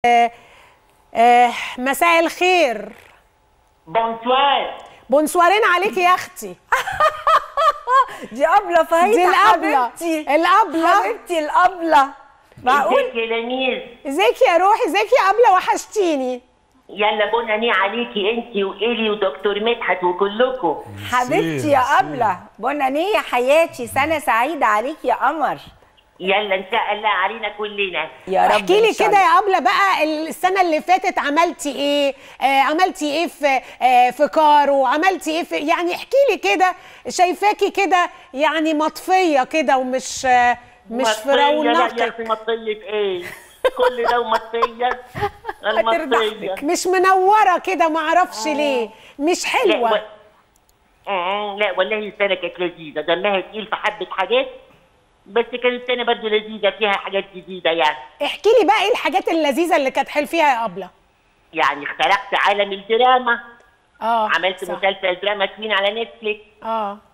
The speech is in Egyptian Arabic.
آه آه مساء الخير بونسوار بونسوارين عليكي يا اختي دي قبلة فايدة دي القبلة حبيبتي القبلة حبيبتي القبلة معقول ازيك يا لميس ازيك يا روحي ازيك يا قبلة وحشتيني يلا بوناني عليكي انت وايلي ودكتور مدحت وكلكم حبيبتي يا قبلة بونانية حياتي سنة سعيدة عليك يا قمر يلا ان شاء الله علينا كلنا يا رب احكي لي إن شاء كده الله. يا قبلة بقى السنة اللي فاتت عملتي ايه آه عملتي ايه في آه في كارو عملتي ايه في يعني احكي لي كده شايفاكي كده يعني مطفية كده ومش آه مش في مطية، لا يا اخي رونقك مطية ايه كل ده ومطية المطية هترضحك. مش منورة كده معرفش ليه مش لا حلوة و... آه، لا والله السنة كانت لذيذة دمها تقيل في حبة حاجات بس كانت السنة برضه لذيذة فيها حاجات جديدة يعني احكي لي بقى ايه الحاجات اللذيذة اللي كانت حلو فيها يا قبلة يعني اخترقت عالم الدراما اه عملت صح. مسلسل دراما كوين على نتفليكس اه